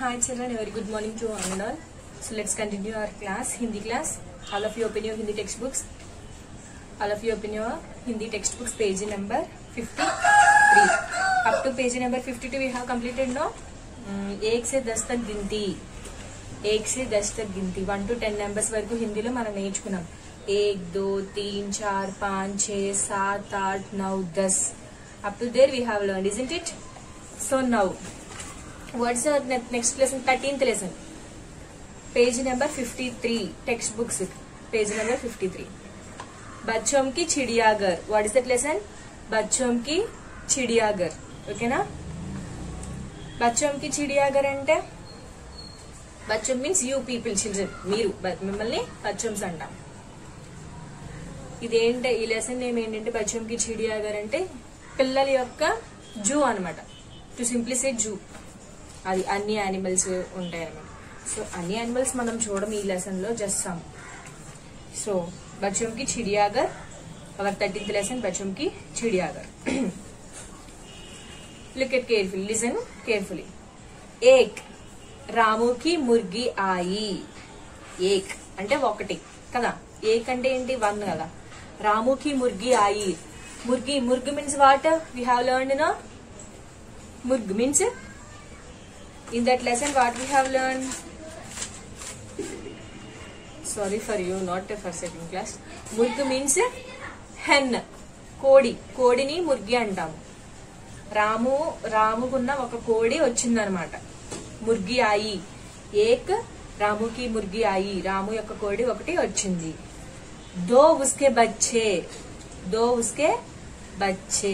Hi children, a very good morning to all and all. So let's continue our class, Hindi class. All of you open your Hindi textbooks. All of you open your Hindi textbooks, page number 53. Up to page number 52 we have completed now. Mm, एक से दस तक गिनती एक से दस तक गिनती वन టు టెన్ నెంబర్స్ వరకు హిందీలో మనం నేర్చుకున్నాం ఏక్ దో తీన్ చార్ పాంచ్ ఛే సాత్ ఆట్ నౌ దస్ up to there we have learn isn't it so now what's next lesson thirteenth lesson page number fifty three text books page number fifty three బచ్చోం కి చిడియాగర్ వాట్ ఇస్ దట్ లెసన్ బచ్చోం కి చిడియాగర్ ఓకేనా బచ్చోం కి చిడియాగర్ అంటే బచ్చం మీన్స్ యూ పీపుల్ చిల్డ్రన్ మీరు బ- మిమ్మల్ని బచ్చమ్స్ అంటాం ఇదేంటే ఈ లెసన్ నేమ్ ఏంటంటే బచ్చం కి చిడియాగర్ అంటే పిల్లల యొక్క జూ అన్నమాట టు సింప్లిసే జూ అది అన్ని యానిమల్స్ ఉంటాయి అన్నమాట సో అన్ని యానిమల్స్ మనం చూడడం ఈ లెసన్ లో జస్ట్ సమ్ సో బచ్చం కి చిడియాగర్ అవర్ థర్టీన్త్ లెసన్ బచ్చం కి చిడియాగర్ look at careful listen carefully ఏక్ రాముకి ముర్గి ఆయి ఏక్ అంటే ఒకటి కదా ఏక్ అంటే ఏంటి వన్ కదా రాముకి ముర్గి ఆయి ముర్గి ముర్గి means what we have learn no ముర్గ్ means in that lesson what we have learn sorry for you not for second class ముర్గ్ మీన్స్ హెన్ కోడి కోడిని ముర్గి అంటాము రాము రాముకున్న ఒక కోడి వచ్చిందనమాట ముర్గి ఆయి ఏక్ రాముకి ముర్గి ఆయి రాము యొక్క కోడి ఒకటి వచ్చింది దో ఉస్కే బచ్చే దో ఉస్కే బచ్చే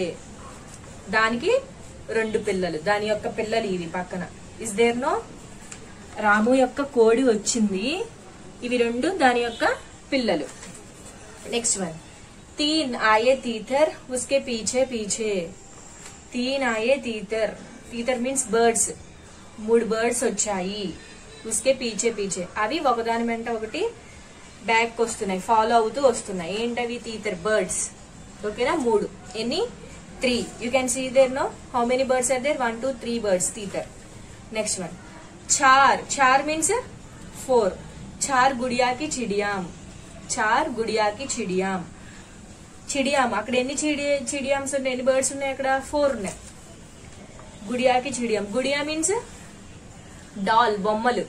దానికి రెండు పిల్లలు దాని యొక్క పిల్లలు ఇవి పక్కన ఇస్ దేర్ నో రాము యొక్క కోడి వచ్చింది ఇవి రెండు దాని యొక్క పిల్లలు నెక్స్ట్ వన్ తీన్ ఆయే తీథర్ ఉస్కే పీछे పీछे తీన్ ఆయే తీతర్ తీతర్ మీన్స్ బర్డ్స్ మూడు బర్డ్స్ వచ్చాయి ఉస్కే పీచే పీచే అవి ఒకదాని వెంట ఒకటి బ్యాక్ వస్తున్నాయి ఫాలో అవుతూ వస్తున్నాయి ఏంటవి తీతర్ బర్డ్స్ ఓకేనా మూడు ఎన్ని three you can see there no how many birds are there one two three birds తీతర్ నెక్స్ట్ వన్ చార్ చార్ మీన్స్ ఫోర్ చార్ గుడియాకి చిడియాం చార్ గుడియాకి చిడియాం చిడియాం అక్కడ ఎన్ని చిడి చిడియామ్స్ ఉన్నాయి ఎన్ని బర్డ్స్ ఉన్నాయి అక్కడ ఫోర్ ఉన్నాయి గుడియాకి చిడియాం గుడియా మీన్స్ డాల్ బొమ్మలు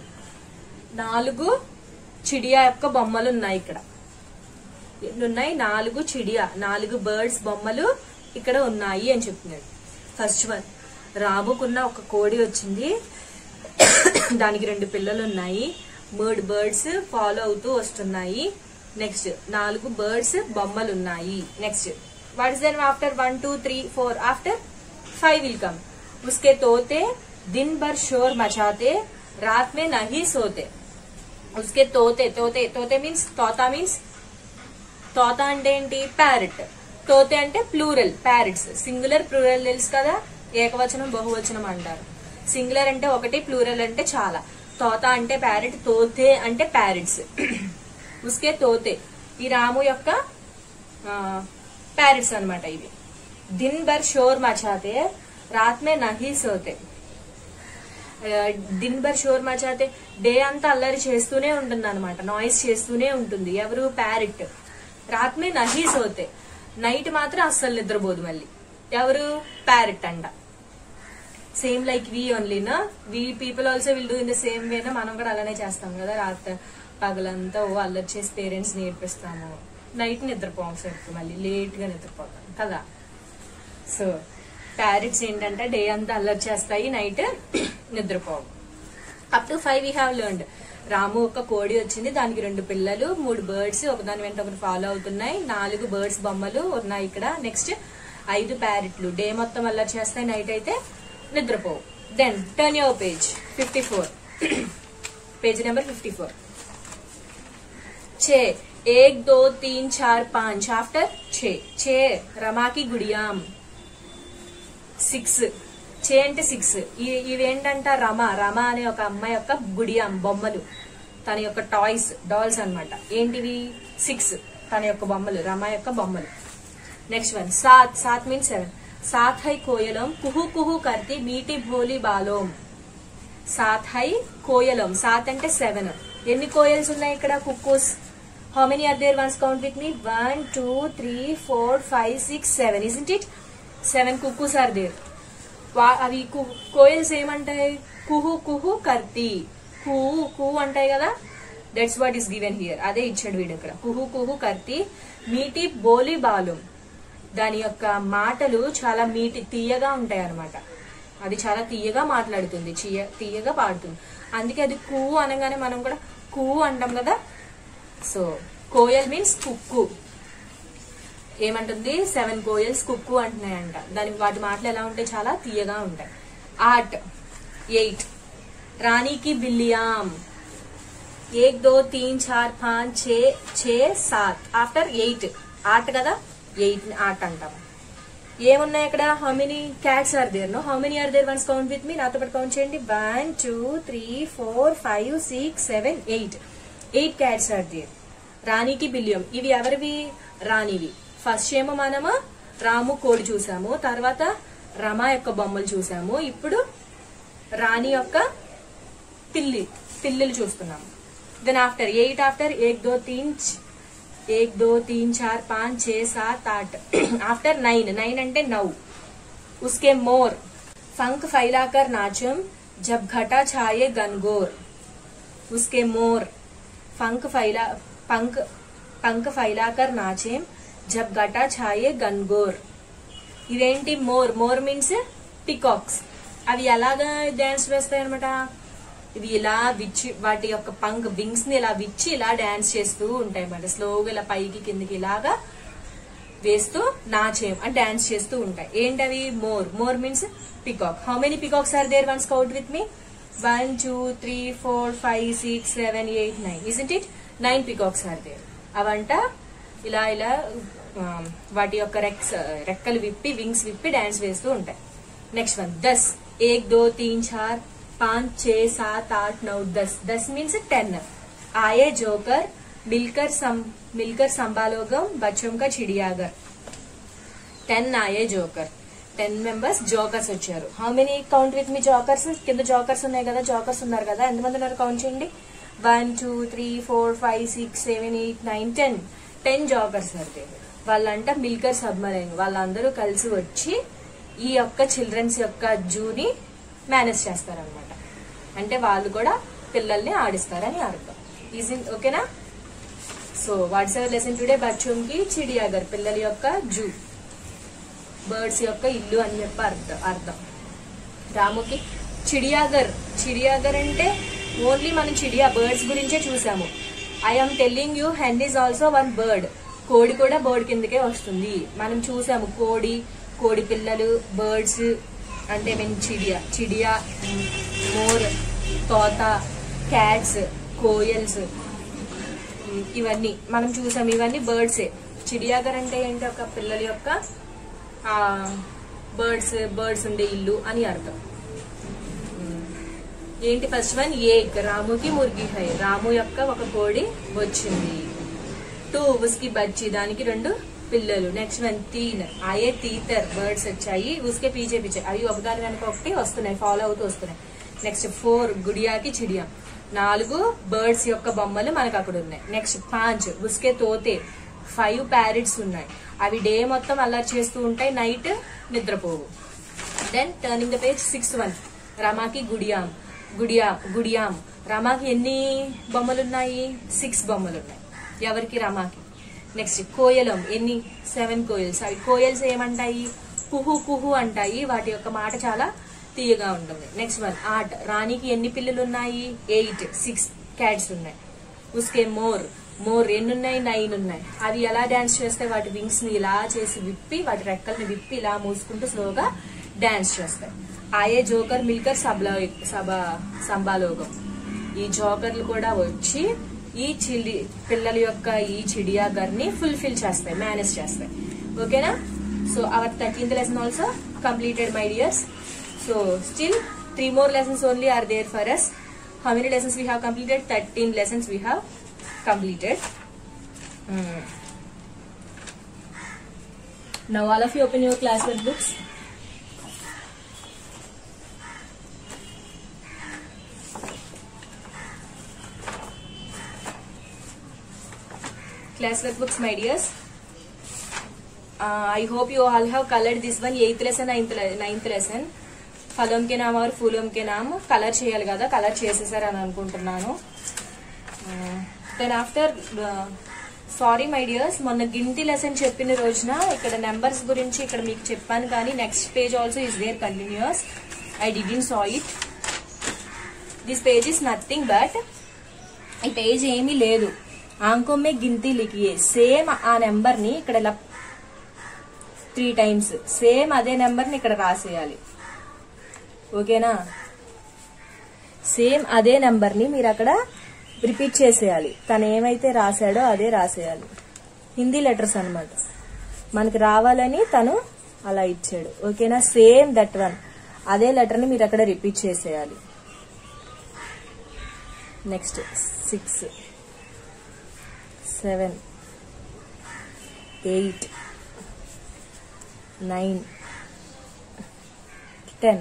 నాలుగు చిడియా యొక్క బొమ్మలు ఉన్నాయి ఇక్కడ ఎన్ని ఉన్నాయి నాలుగు చిడియా నాలుగు బర్డ్స్ బొమ్మలు ఇక్కడ ఉన్నాయి అని చెప్తున్నాడు ఫస్ట్ వన్ రాముకున్న ఒక కోడి వచ్చింది దానికి రెండు పిల్లలు ఉన్నాయి మూడు బర్డ్స్ ఫాలో అవుతూ వస్తున్నాయి నెక్స్ట్ నాలుగు బర్డ్స్ బొమ్మలు ఉన్నాయి next what is then after one two three four after five will come उसके तोते दिन भर शोर मचाते रात में नहीं सोते उसके తోతే తోతే తోతే మీన్స్ తోతా మీన్స్ తోత అంటే ఏంటి ప్యారెట్ తోతే అంటే ప్లూరల్ ప్యారెట్స్ సింగులర్ ప్లూరల్ తెలుసు కదా ఏకవచనం బహువచనం అంటారు సింగులర్ అంటే ఒకటి ప్లూరల్ అంటే చాలా తోత అంటే ప్యారెట్ తోతే అంటే ప్యారెట్స్ ఉస్కే తోతే ఈ రాము యొక్క ప్యారెట్స్ అన్నమాట ఇవి దిన్ భర్ షోర్ మచాతే రాత్ మే నహీ సోతే ఆ, దిన్ భర్ షోర్ మచాతే డే అంతా అల్లరి చేస్తూనే ఉంటుంది అనమాట నాయిస్ చేస్తూనే ఉంటుంది ఎవరు ప్యారెట్ రాత్ మే నహీ సోతే నైట్ మాత్రం అస్సలు నిద్రపోదు మళ్ళీ ఎవరు ప్యారెట్ అంట సేమ్ లైక్ వి ఓన్లీనా we people also will do in the same వేనా మనం కూడా అలానే చేస్తాం కదా రాత్రి పగలంతా ఓ అల్లరి చేసి పేరెంట్స్ నేర్పిస్తాము నైట్ నిద్రపోం సరికి మళ్ళీ లేట్ గా నిద్రపోతాం కదా సో ప్యారెట్స్ ఏంటంటే డే అంతా అల్లరి చేస్తాయి నైట్ నిద్రపోవు up to five we have learned Ramu ఒక కోడి వచ్చింది దానికి రెండు పిల్లలు మూడు బర్డ్స్ ఒకదాని వెంట ఒకటి ఫాలో అవుతున్నాయి నాలుగు బర్డ్స్ బొమ్మలు ఉన్నాయి ఇక్కడ నెక్స్ట్ ఐదు ప్యారెట్లు డే మొత్తం అల్లరి చేస్తాయి నైట్ అయితే నిద్రపోవు then turn your page fifty four page number fifty four छे एक दो तीन चार पांच आफ्टर छे छे रमा की गुड़ियाम సిక్స్ చే అంటే సిక్స్ ఇవేంటంట రమ రమ అనే ఒక అమ్మాయి యొక్క గుడియాం బొమ్మలు తన యొక్క టాయ్స్ డాల్స్ అన్నమాట ఏంటివి సిక్స్ తన యొక్క బొమ్మలు రమ యొక్క బొమ్మలు నెక్స్ట్ వన్ సాత్ సాత్ మీన్స్ సెవెన్ సాత్ హై కోయలం కుహు కుహు కర్తి మీటి భోలి బాలోం సాత్ హై కోయలం సాత్ అంటే సెవెన్ ఎన్ని కోయల్స్ ఉన్నాయి ఇక్కడ cuckoos how many are there once count with me one two three four five six seven is it seven cuckoos are there అవి కు- కోయల్స్ ఏమంటాయి కుహు కుహు కర్తి కుహు కుహు అంటాయి కదా that's what is given here అదే ఇచ్చాడు వీడు ఇక్కడ కుహు కుహు కర్తి మీటి బోలి బాలు దాని యొక్క మాటలు చాలా మీటి తీయగా ఉంటాయి అన్నమాట అది చాలా తీయగా మాట్లాడుతుంది చీయ తీయగా పాడుతుంది అందుకే అది కూ అనగానే మనం కూడా కూ అంటాం కదా సో కోయల్ మీన్స్ కుక్కు ఏమంటుంది సెవెన్ కోయల్స్ కుక్కు అంటున్నాయంట దాని వాటి మాటలు ఎలా ఉంటాయి చాలా తీయగా ఉంటాయి ఆర్ట్ ఎయిట్ రాణికి బిల్లియాం ఏక్ దో తీన్ చార్ పాంచ్ ఛే ఛే సాత్ ఆఫ్టర్ ఎయిట్ ఆర్ట్ కదా ఎయిట్ ఆర్ట్ అంటాం ఏమున్నాయి అక్కడ how many cats are there no how many are there once count with me నాతో పాటు కౌంట్ చేయండి one two three four five six seven eight eight cats are there రాణికి బిలియం ఇవి ఎవరివి రాణివి ఫస్ట్ ఏమో మనము రాము కోడి చూసాము తర్వాత రమ యొక్క బొమ్మలు చూసాము ఇప్పుడు రాణి యొక్క పిల్లి పిల్లులు చూస్తున్నాము దెన్ ఆఫ్టర్ ఎయిట్ ఆఫ్టర్ ఏక్ దో తీన్ చ్- ఏక్ దో తీన్ చార్ పాంచ్ ఛే సాత్ ఆట్ ఆఫ్టర్ నైన్ నైన్ అంటే నౌ उसके मोर पंख फैलाकर नाचम जब घटा छाये गनगोर उसके मोर पंख फैला पंख पंख फैलाकर नाचेम जब घटा छाये गनगोर ఇదేంటి మోర్ మోర్ మీన్స్ పికాక్స్ అవి ఎలాగా డాన్స్ వేస్తాయి అనమాట ఇవి ఇలా విచ్చి వాటి యొక్క పంక్ వింగ్స్ ని ఇలా విచ్చి ఇలా డాన్స్ చేస్తూ ఉంటాయి అన్నమాట స్లోగా ఇలా పైకి కిందికి ఇలాగా వేస్తూ నాచేం అని డాన్స్ చేస్తూ ఉంటాయి ఏంటవి మోర్ మోర్ means peacock how many peacocks are there once count with me one two three four five six seven eight nine is it nine peacocks are there అవంట ఇలా ఇలా ఆ, వాటి యొక్క రెక్స్ రెక్కలు విప్పి వింగ్స్ విప్పి డాన్స్ వేస్తూ ఉంటాయి నెక్స్ట్ వన్ దస్ ఏక్ దో తీన్ చార్ పాంచ్ ఛే సాత్ ఆట్ నౌ దస్ దస్ మీన్స్ టెన్ ఆయే జోకర్ మిల్కర్ సం మిల్కర్ సంబాలోగం బచ్చం కా చిడియాగర్ టెన్ ఆయే జోకర్ టెన్ మెంబర్స్ జోకర్స్ వచ్చారు how many count with me jokers కింద జోకర్స్ ఉన్నాయి కదా జోకర్స్ ఉన్నారు కదా ఎంతమంది ఉన్నారు కౌంట్ చేయండి one two three four five six seven eight nine ten ten jokers అయితే వాళ్ళంట మిల్కర్ సబ్మరైన్ వాళ్ళందరూ కలిసి వచ్చి ఈ యొక్క చిల్డ్రన్స్ యొక్క జూని మేనేజ్ చేస్తారనమాట అంటే వాళ్ళు కూడా పిల్లల్ని ఆడిస్తారని అర్థం ఈజీ ఓకేనా so what's ever lesson today బచ్చోంకి చిడియాగర్ పిల్లల యొక్క జూ బర్డ్స్ యొక్క ఇల్లు అని చెప్పి అర్థం అర్థం రాముకి చిడియాగర్ చిడియాగర్ అంటే ఓన్లీ మనం చిడియా బర్డ్స్ గురించే చూసాము I'm telling you hen is also one bird కోడి కూడా బర్డ్ కిందకే వస్తుంది మనం చూసాము కోడి కోడి పిల్లలు బర్డ్స్ అంటే మీన్ చిడియా చిడియా మోర్ తోత క్యాట్స్ కోయల్స్ ఇవన్నీ మనం చూసాం ఇవన్నీ బర్డ్సే చిడియాగర్ అంటే ఏంటి ఒక పిల్లల యొక్క బర్డ్స్ బర్డ్స్ ఉండే ఇల్లు అని అర్థం ఉమ్. ఏంటి ఫస్ట్ వన్ ఏక్ రాముకి ముర్గి హై రాము యొక్క ఒక కోడి వచ్చింది టూ ఉస్కి బచ్చి దానికి రెండు పిల్లలు నెక్స్ట్ వన్ తీన్ ఆయే తీతర్ బర్డ్స్ వచ్చాయి ఉస్కే పీచే పీచే అవి ఒకదాని వెనక ఒకటి వస్తున్నాయి ఫాలో అవుతూ వస్తున్నాయి నెక్స్ట్ ఫోర్ గుడియాకి చిడియా నాలుగు బర్డ్స్ యొక్క బొమ్మలు మనకు అక్కడ ఉన్నాయి నెక్స్ట్ పాంచ్ ఉస్కే తోతే ఫైవ్ ప్యారెట్స్ ఉన్నాయి అవి డే మొత్తం అల్లరి చేస్తూ ఉంటాయి నైట్ నిద్రపోవు then turning the page sixth one రమాకి గుడియాం గుడియా గుడియాం రమాకి ఎన్ని బొమ్మలు ఉన్నాయి సిక్స్ బొమ్మలు ఉన్నాయి ఎవరికి రమాకి నెక్స్ట్ కోయలం ఎన్ని సెవెన్ కోయల్స్ అవి కోయల్స్ ఏమంటాయి కుహు కుహు అంటాయి వాటి యొక్క మాట చాలా తీయగా ఉంటుంది నెక్స్ట్ వన్ ఆర్ట్ రాణికి ఎన్ని పిల్లలు ఉన్నాయి ఎయిట్ సిక్స్ క్యాట్స్ ఉన్నాయి ఉస్కే మోర్ మోర్ ఎన్ని ఉన్నాయి నైన్ ఉన్నాయి అవి ఎలా డాన్స్ చేస్తే వాటి వింగ్స్ ని ఇలా చేసి విప్పి వాటి రెక్కల్ని విప్పి ఇలా మూసుకుంటూ స్లోగా డాన్స్ చేస్తాయి ఆయే జోకర్ మిల్కర్ సబ్లా సభ సంబాలోగం ఈ జోకర్లు కూడా వచ్చి ఈ చిలి పిల్లల యొక్క ఈ చిడియాగర్ ని ఫుల్ఫిల్ చేస్తాయి మేనేజ్ చేస్తాయి ఓకేనా so our thirteenth lesson also completed my dears so still three more lessons only are there for us how many lessons we have completed thirteen lessons we have completed. Mm. Now all of you open your classwork books. class workbooks my dears uh, i hope you all have colored this one 8th lesson 9th, le- 9th lesson ఫలం కే నామ్ are ఫూలం K NAM colour చేయాలి కదా colour చేసేసారని అనుకుంటున్నాను then after sorry my dears మొన్న గింటి lesson చెప్పిన రోజున ఇక్కడ నెంబర్స్ గురించి ఇక్కడ మీకు చెప్పాను కానీ next page also is there continues I didn't saw it this page is nothing but ఈ పేజ్ ఏమీ లేదు ఆంకోమే గింతి లిఖియే సేమ్ ఆ నెంబర్ ని ఇక్కడ ఇలా త్రీ టైమ్స్ సేమ్ అదే నెంబర్ ని ఇక్కడ రాసేయాలి ఓకేనా సేమ్ అదే నెంబర్ ని మీరు అక్కడ రిపీట్ చేసేయాలి తను ఏమైతే రాశాడో అదే రాసేయాలి హిందీ లెటర్స్ అన్నమాట మనకి రావాలని తను అలా ఇచ్చాడు ఓకేనా సేమ్ దట్ వన్ అదే లెటర్ ని మీరు అక్కడ రిపీట్ చేసేయాలి next six seven eight nine ten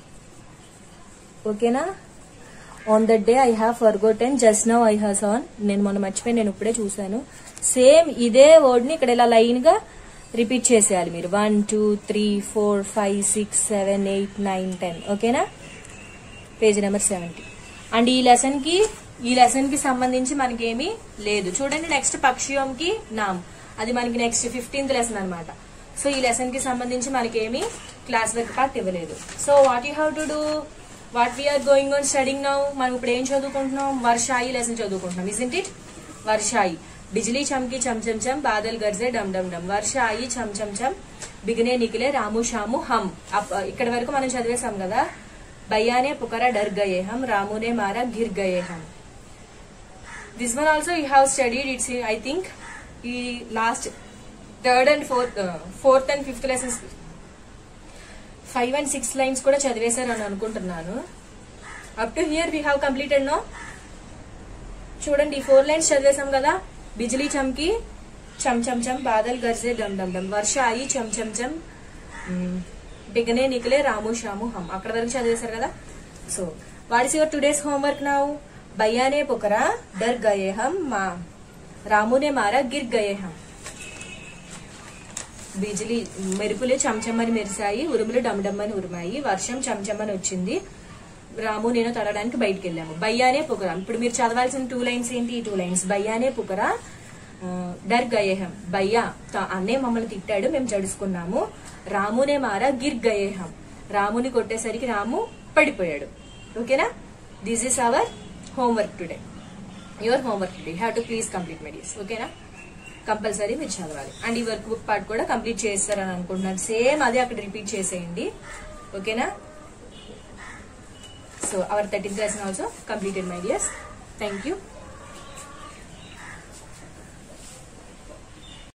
ఓకేనా on that day I have forgotten just now I has on నేను మొన్న మర్చిపోయి నేను ఇప్పుడే చూశాను సేమ్ ఇదే వర్డ్ ని ఇక్కడ ఇలా లైన్ గా రిపీట్ చేసేయాలి మీరు one two three four five six seven eight nine ten ఓకేనా పేజ్ నెంబర్ సెవెంటీ అండ్ ఈ లెసన్ కి ఈ లెసన్ కి సంబంధించి మనకి ఏమీ లేదు చూడండి నెక్స్ట్ పక్షియం కి నామ్ అది మనకి నెక్స్ట్ ఫిఫ్టీన్త్ లెసన్ అన్నమాట సో ఈ లెసన్ కి సంబంధించి మనకి ఏమీ క్లాస్ వర్క్ పార్ట్ ఇవ్వలేదు so what you have to do what we are going on studying now మనం ఇప్పుడు ఏం చదువుకుంటున్నాం వర్షాయి లెసన్ చదువుకుంటున్నాం ఇస్ ఇట్ వర్షాయి బిజిలీ చమ్కి చమ్ చమ్ చమ్ బాదల్ గర్జే డమ్ డమ్ డమ్ వర్షాయి చమ్ చమ్ చమ్ బిగినే నికిలే రాము షాము హమ్ అప్- ఇక్కడ వరకు మనం చదివేశాం కదా భయ్యానే పుకరా డర్ గయే హమ్ రామునే మారా గిర్ గయే హమ్ this one also you have studied it's I think ఈ last third and fourth fourth and fifth lessons five and six lines కూడా చదివేశారని అనుకుంటున్నాను up to here we have completed no చూడండి ఈ ఫోర్ లైన్స్ చదివేశాం కదా బిజిలీ చమ్కి చమ్ చమ్ చమ్ బాదల్ గర్జే డమ్ డమ్ డమ్ వర్ష ఆయి చమ్ చమ్ చమ్ మ్, బిగనే నికలే రాము షాము హమ్ అక్కడ వరకు చదివేశారు కదా so what is your today's homework now భయ్యానే పుకరా డర్ గయే హమ్ మా రామునే మారా గిర్ గయే హమ్ బిజిలీ మెరుపులు చంచమని మెరిసాయి ఉరుములు డమ్డమ్మని ఉరిమాయి వర్షం చంచమని వచ్చింది రాము నేను తడడానికి బయటికి వెళ్ళాము బయ్యానే పుకరా ఇప్పుడు మీరు చదవాల్సిన టూ లైన్స్ ఏంటి ఈ టూ లైన్స్ బయ్యానే పుకరా ఆ, డర్ గయేహం బయ్యా త- అన్నే మమ్మల్ని తిట్టాడు మేము జడుసుకున్నాము రామునే మారా గిర్ గయేహం రాముని కొట్టేసరికి రాము పడిపోయాడు ఓకేనా this is our homework today your homework today have to please complete my dears ఓకేనా కంపల్సరీ మీరు చదవాలి అండ్ ఈ వర్క్ బుక్ పార్ట్ కూడా కంప్లీట్ చేస్తారని అనుకుంటున్నాను సేమ్ అదే అక్కడ రిపీట్ చేసేయండి ఓకేనా so our thirteenth lesson also completed my dears thank you